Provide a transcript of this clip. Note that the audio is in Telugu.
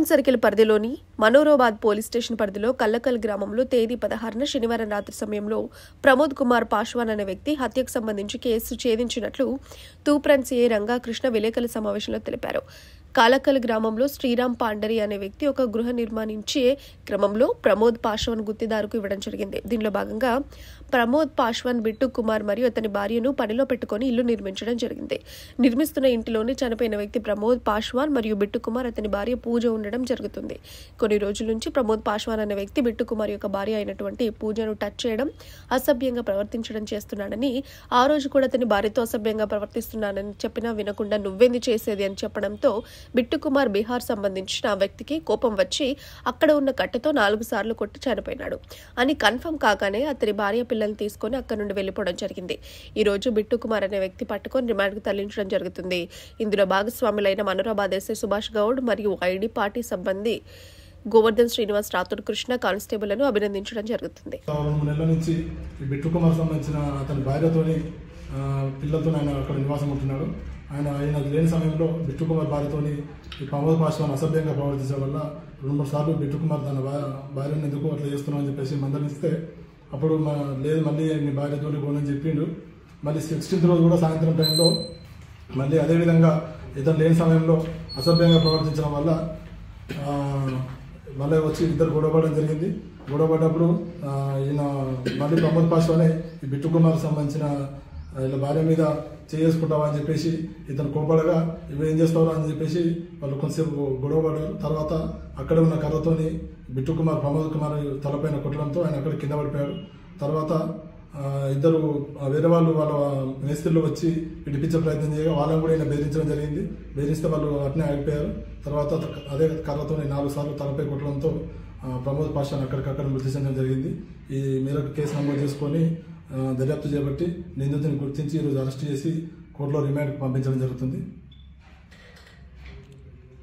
సర్కిల్ పరిధిలోని మనోరాబాద్ పోలీస్ స్టేషన్ పరిధిలో కల్లకల్ గ్రామంలో తేదీ పదహారున శనివారం రాత్రి సమయంలో ప్రమోద్ కుమార్ పాశ్వాన్ అనే వ్యక్తి హత్యకు సంబంధించి కేసు ఛేదించినట్లు తూప్రన్ సీఐ రంగాకృష్ణ విలేకరుల సమావేశంలో తెలిపారు కాలకల్ గ్రామంలో శ్రీరామ్ పాండరి అనే వ్యక్తి ఒక గృహ నిర్మాణించే క్రమంలో ప్రమోద్ పాశ్వాన్ గుత్తిదారుకు ఇవ్వడం జరిగింది దీనిలో భాగంగా ప్రమోద్ పాశ్వాన్ బిట్టు కుమార్ మరియు అతని భార్యను పనిలో పెట్టుకొని ఇల్లు నిర్మించడం జరిగింది నిర్మిస్తున్న ఇంటిలోనే చనిపోయిన వ్యక్తి ప్రమోద్ పాశ్వాన్ మరియు బిట్టు కుమార్ అతని భార్య పూజ ఉండడం జరుగుతుంది కొన్ని రోజుల నుంచి ప్రమోద్ పాశ్వాన్ అనే వ్యక్తి బిట్టు కుమార్ యొక్క భార్య అయినటువంటి పూజను టచ్ చేయడం అసభ్యంగా ప్రవర్తించడం చేస్తున్నాడని ఆ రోజు కూడా అతని భార్యతో అసభ్యంగా ప్రవర్తిస్తున్నానని చెప్పినా వినకుండా నువ్వేంది చేసేది అని చెప్పడంతో బిట్టు కుమార్ బీహార్ సంబంధించిన ఆ వ్యక్తికి కోపం వచ్చి అక్కడ ఉన్న కట్టెతో నాలుగు సార్లు కొట్టి చనిపోయినాడు అని కన్ఫర్మ్ కాగానే అతని భార్య పిల్లల్ని తీసుకొని అక్కడి నుండి వెళ్ళిపోవడం జరిగింది ఈ రోజు బిట్టు కుమార్ అనే వ్యక్తి పట్టుకొని రిమాండ్కు తరలించడం జరుగుతుంది ఇందులో భాగస్వాములైన మనోరాబాద్ ఎస్ఐ సుభాష్ గౌడ్ మరియు ఐడి పార్టీ సిబ్బంది గోవర్ధన్ శ్రీనివాస్ రాథోడ్ కృష్ణ కానిస్టేబుల్ను అభినందించడం జరుగుతుంది రెండు మూడు నెలల నుంచి ఈ బిట్టు కుమార్ సంబంధించిన అతని భార్యతోని ఆ, పిల్లలతో ఆయన అక్కడ నివాసం ఉంటున్నాడు ఆయన ఆయన లేని సమయంలో బిట్టు కుమార్ భార్యతోని ఈ ప్రమోద్ పాశ్వాన్ అసభ్యంగా ప్రవర్తించడం వల్ల రెండు మూడు సార్లు బిట్టు కుమార్ తన భా- భార్యను ఎందుకు అట్లా చేస్తున్నావు అని చెప్పేసి మందలిస్తే అప్పుడు మా లేదు మళ్ళీ నీ భార్యతోని పోనని చెప్పిండు మళ్ళీ సిక్స్టీన్త్ రోజు కూడా సాయంత్రం టైంలో మళ్ళీ అదేవిధంగా ఇతను లేని సమయంలో అసభ్యంగా ప్రవర్తించడం వల్ల ఆ, మళ్ళీ వచ్చి ఇద్దరు గొడవపడడం జరిగింది గొడవపడ్డప్పుడు ఆ, ఈయన మళ్ళీ ప్రమోద్ పాశ్వానే ఈ బిట్టు కుమార్ సంబంధించిన ఆ, వీళ్ళ భార్య మీద చేసుకుంటావా అని చెప్పేసి ఇతను కోపడగా ఇవి ఏం చేస్తావు అని చెప్పేసి వాళ్ళు కొంతసేపు గొడవపడ్డారు తర్వాత అక్కడ ఉన్న కర్రతోని బిట్టు కుమార్ ప్రమోద్ కుమార్ తలపైన కొట్టడంతో ఆయన అక్కడ కింద పడిపోయాడు తర్వాత ఆ, ఇద్దరు ఆ, వేరే వాళ్ళు వాళ్ళ మేస్త్రీలు వచ్చి విడిపించే ప్రయత్నం చేయగా వాళ్ళని కూడా ఈయన బెదిరించడం జరిగింది బెదిరిస్తే వాళ్ళు అట్నే ఆగిపోయారు తర్వాత అదే కర్రతో నాలుగు సార్లు తలపై కొట్టడంతో ఆ, ప్రమోద్ పాషాన్ అక్కడికక్కడ మృతి చెందడం జరిగింది ఈ మేరకు కేసు నమోదు చేసుకొని ఆ, దర్యాప్తు చేపట్టి నిందితుని గుర్తించి ఈరోజు అరెస్ట్ చేసి కోర్టులో రిమాండ్కి పంపించడం జరుగుతుంది